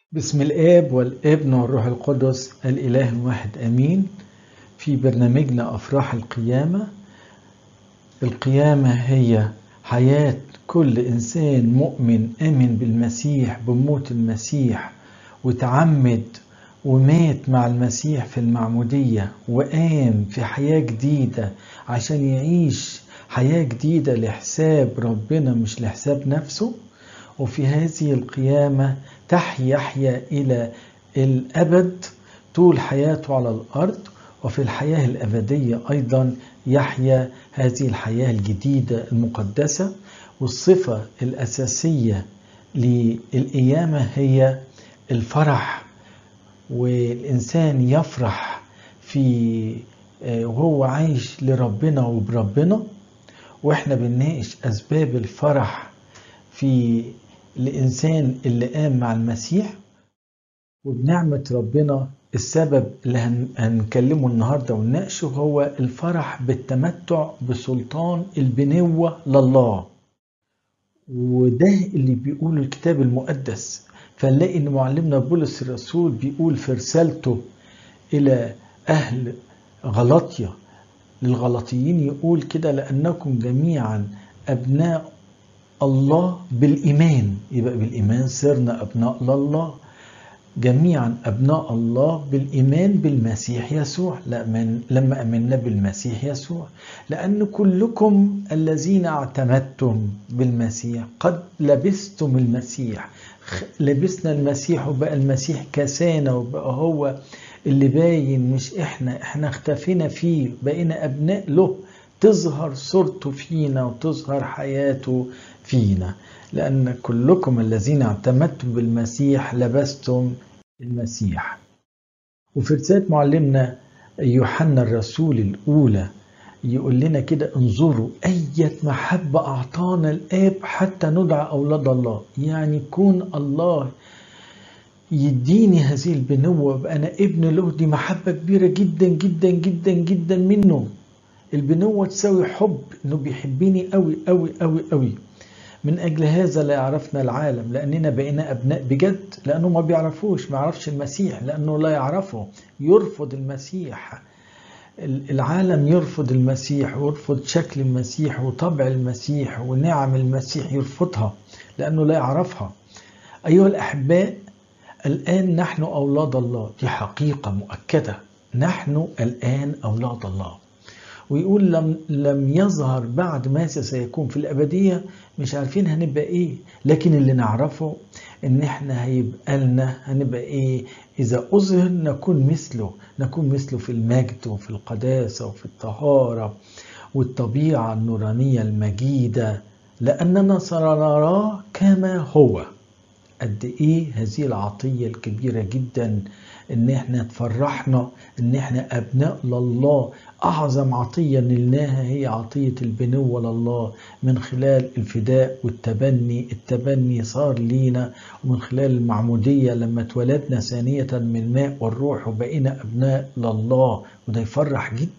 بسم الآب والابن والروح القدس الإله الواحد آمين في برنامجنا أفراح القيامة القيامة هي حياة كل إنسان مؤمن آمن بالمسيح بموت المسيح وتعمد ومات مع المسيح في المعمودية وقام في حياة جديدة عشان يعيش حياة جديدة لحساب ربنا مش لحساب نفسه وفي هذه القيامة تحيا يحيا إلى الأبد طول حياته على الأرض وفي الحياة الأبدية أيضا يحيا هذه الحياة الجديدة المقدسة والصفة الأساسية للقيامة هي الفرح والإنسان يفرح في وهو عايش لربنا وبربنا واحنا بنناقش أسباب الفرح في الإنسان اللي قام مع المسيح وبنعمة ربنا السبب اللي هنكلمه النهاردة ونناقشه هو الفرح بالتمتع بسلطان البنوة لله وده اللي بيقوله الكتاب المقدس فنلاقي ان معلمنا بولس الرسول بيقول في رسالته الى اهل غلطية للغلطيين يقول كده لانكم جميعا ابناء الله بالإيمان يبقى بالإيمان صرنا أبناء لله جميعا أبناء الله بالإيمان بالمسيح يسوع لما أمنا بالمسيح يسوع لأن كلكم الذين اعتمدتم بالمسيح قد لبستم المسيح لبسنا المسيح وبقى المسيح كسانا وبقى هو اللي باين مش احنا احنا اختفينا فيه بقينا أبناء له تظهر صورته فينا وتظهر حياته فينا لأن كلكم الذين اعتمدتم بالمسيح لبستم المسيح وفي رسالة معلمنا يوحنا الرسول الأولى يقول لنا كده انظروا أية محبة أعطانا الآب حتى ندعى أولاد الله يعني يكون الله يديني هذه البنوة وابقى أنا ابن له دي محبة كبيرة جدا جدا جدا جدا منه البنوة تساوي حب انه بيحبني قوي قوي قوي قوي من اجل هذا لا يعرفنا العالم لاننا بقينا ابناء بجد لانه ما بيعرفوش ما يعرفش المسيح لانه لا يعرفه يرفض المسيح العالم يرفض المسيح ويرفض شكل المسيح وطبع المسيح ونعم المسيح يرفضها لانه لا يعرفها ايها الاحباء الان نحن اولاد الله دي حقيقه مؤكده نحن الان اولاد الله ويقول لم لم يظهر بعد ماذا سيكون في الأبدية مش عارفين هنبقى إيه لكن اللي نعرفه إن إحنا هيبقى لنا هنبقى إيه إذا أظهر نكون مثله نكون مثله في المجد وفي القداسة وفي الطهارة والطبيعة النورانية المجيدة لأننا سنراه كما هو قد إيه هذه العطية الكبيرة جدا إن إحنا تفرحنا إن إحنا أبناء لله أعظم عطية نلناها هي عطية البنوة لله من خلال الفداء والتبني التبني صار لينا ومن خلال المعمودية لما اتولدنا ثانية من الماء والروح وبقينا أبناء لله وده يفرح جدا